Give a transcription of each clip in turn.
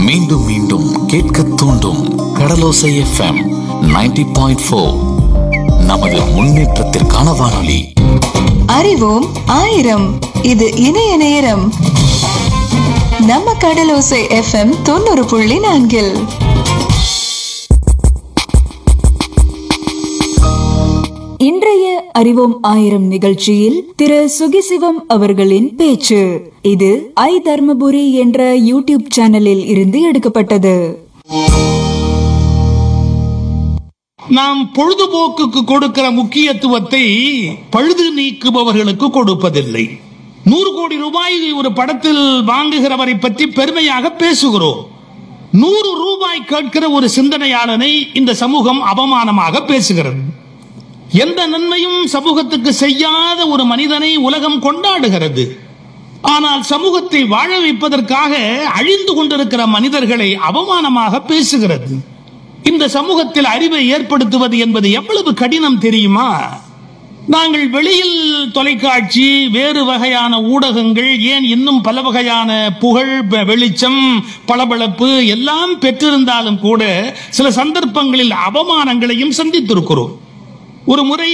மீண்டும் மீண்டும் கேட்க தூண்டும் கடலோசை எஃப்எம் 90.4 பாயிண்ட் ஃபோர் நமது முன்னேற்றத்திற்கான வானொலி அறிவோம் ஆயிரம் இது இணைய நேரம் நம்ம கடலோசை எஃப்எம் தொண்ணூறு புள்ளி நான்கில் இன்றைய அறிவோம் ஆயிரம் நிகழ்ச்சியில் திரு சுகிசிவம் அவர்களின் பேச்சு இது ஐ தர்மபுரி என்ற யூடியூப் சேனலில் இருந்து எடுக்கப்பட்டது நாம் பொழுதுபோக்குக்கு கொடுக்கிற முக்கியத்துவத்தை பழுது நீக்குபவர்களுக்கு கொடுப்பதில்லை நூறு கோடி ரூபாய் ஒரு படத்தில் வாங்குகிறவரை பற்றி பெருமையாக பேசுகிறோம் நூறு ரூபாய் கேட்கிற ஒரு சிந்தனையாளனை இந்த சமூகம் அவமானமாக பேசுகிறது எந்த நன்மையும் சமூகத்துக்கு செய்யாத ஒரு மனிதனை உலகம் கொண்டாடுகிறது ஆனால் சமூகத்தை வாழ வைப்பதற்காக அழிந்து கொண்டிருக்கிற மனிதர்களை அவமானமாக பேசுகிறது இந்த சமூகத்தில் அறிவை ஏற்படுத்துவது என்பது எவ்வளவு கடினம் தெரியுமா நாங்கள் வெளியில் தொலைக்காட்சி வேறு வகையான ஊடகங்கள் ஏன் இன்னும் பல வகையான புகழ் வெ- வெளிச்சம் பளபளப்பு எல்லாம் பெற்றிருந்தாலும் கூட சில சந்தர்ப்பங்களில் அவமானங்களையும் சந்தித்திருக்கிறோம் ஒரு முறை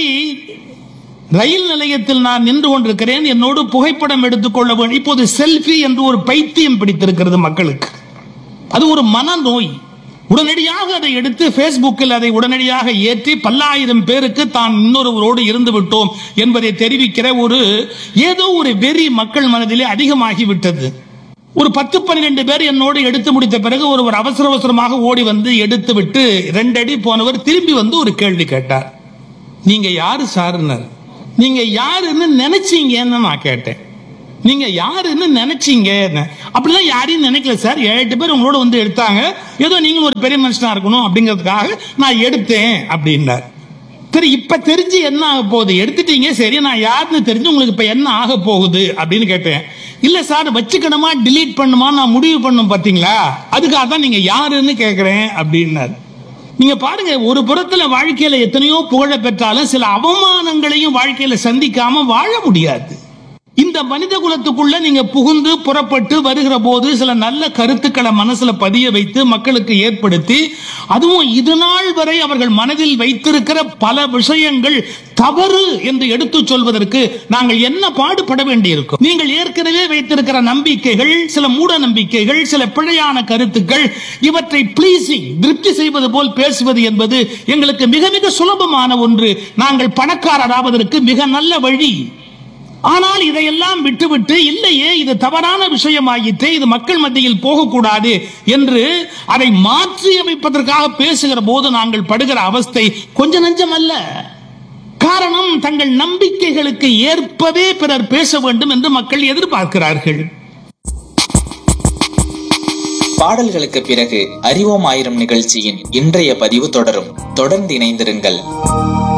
ரயில் நிலையத்தில் நான் நின்று கொண்டிருக்கிறேன் என்னோடு புகைப்படம் எடுத்துக்கொள்ள வேண்டும் இப்போது செல்ஃபி என்று ஒரு பைத்தியம் பிடித்திருக்கிறது மக்களுக்கு அது ஒரு மனநோய் உடனடியாக அதை எடுத்து Facebookல் அதை உடனடியாக ஏற்றி பல்லாயிரம் பேருக்கு தான் இன்னொருவரோடு இருந்து விட்டோம் என்பதை தெரிவிக்கிற ஒரு ஏதோ ஒரு வெறி மக்கள் மனதிலே அதிகமாகி விட்டது ஒரு பத்து பன்னிரண்டு பேர் என்னோடு எடுத்து முடித்த பிறகு ஒருவர் அவசர அவசரமாக ஓடி வந்து எடுத்து விட்டு ரெண்டு அடி போனவர் திரும்பி வந்து ஒரு கேள்வி கேட்டார் நீங்க யாரு சாருன்னார் நீங்க யாருன்னு நினைச்சீங்கன்னு நான் கேட்டேன் நீங்க யாருன்னு நினைச்சீங்க அப்படிலாம் யாரையும் நினைக்கல சார் ஏழு எட்டு பேர் உங்களோட வந்து எடுத்தாங்க ஏதோ நீங்களும் ஒரு பெரிய மனுஷனா இருக்கணும் அப்படிங்கிறதுக்காக நான் எடுத்தேன் அப்படின்னார் சரி இப்ப தெரிஞ்சு என்ன ஆக போகுது எடுத்துட்டீங்க சரி நான் யாருன்னு தெரிஞ்சு உங்களுக்கு இப்ப என்ன ஆக போகுது அப்படின்னு கேட்டேன் இல்ல சார் வச்சுக்கணுமா delete பண்ணுமா நான் முடிவு பண்ணும் பாத்தீங்களா அதுக்காக தான் நீங்க யாருன்னு கேக்குறேன் அப்படின்னாரு நீங்க பாருங்க ஒரு புறத்துல வாழ்க்கையில எத்தனையோ புகழ பெற்றாலும் சில அவமானங்களையும் வாழ்க்கையில சந்திக்காம வாழ முடியாது இந்த மனித குலத்துக்குள்ள நீங்க புகுந்து புறப்பட்டு வருகிற போது சில நல்ல கருத்துக்களை மனசுல பதிய வைத்து மக்களுக்கு ஏற்படுத்தி அதுவும் இது நாள் வரை அவர்கள் மனதில் வைத்திருக்கிற பல விஷயங்கள் தவறு என்று எடுத்துச் சொல்வதற்கு நாங்கள் என்ன பாடுபட வேண்டியிருக்கும் நீங்கள் ஏற்கனவே வைத்திருக்கிற நம்பிக்கைகள் சில மூட நம்பிக்கைகள் சில பிழையான கருத்துக்கள் இவற்றை ப்ளீசிங் திருப்தி செய்வது போல் பேசுவது என்பது எங்களுக்கு மிக மிக சுலபமான ஒன்று நாங்கள் பணக்காரராவதற்கு மிக நல்ல வழி ஆனால் இதையெல்லாம் விட்டுவிட்டு இல்லையே இது தவறான விஷயமாயிற்றே இது மக்கள் மத்தியில் போகக்கூடாது என்று அதை மாற்றி அமைப்பதற்காக பேசுகிற போது நாங்கள் படுகிற அவஸ்தை கொஞ்ச நஞ்சம் அல்ல காரணம் தங்கள் நம்பிக்கைகளுக்கு ஏற்பவே பிறர் பேச வேண்டும் என்று மக்கள் எதிர்பார்க்கிறார்கள் பாடல்களுக்கு பிறகு அறிவோம் ஆயிரம் நிகழ்ச்சியின் இன்றைய பதிவு தொடரும் தொடர்ந்து இணைந்திருங்கள்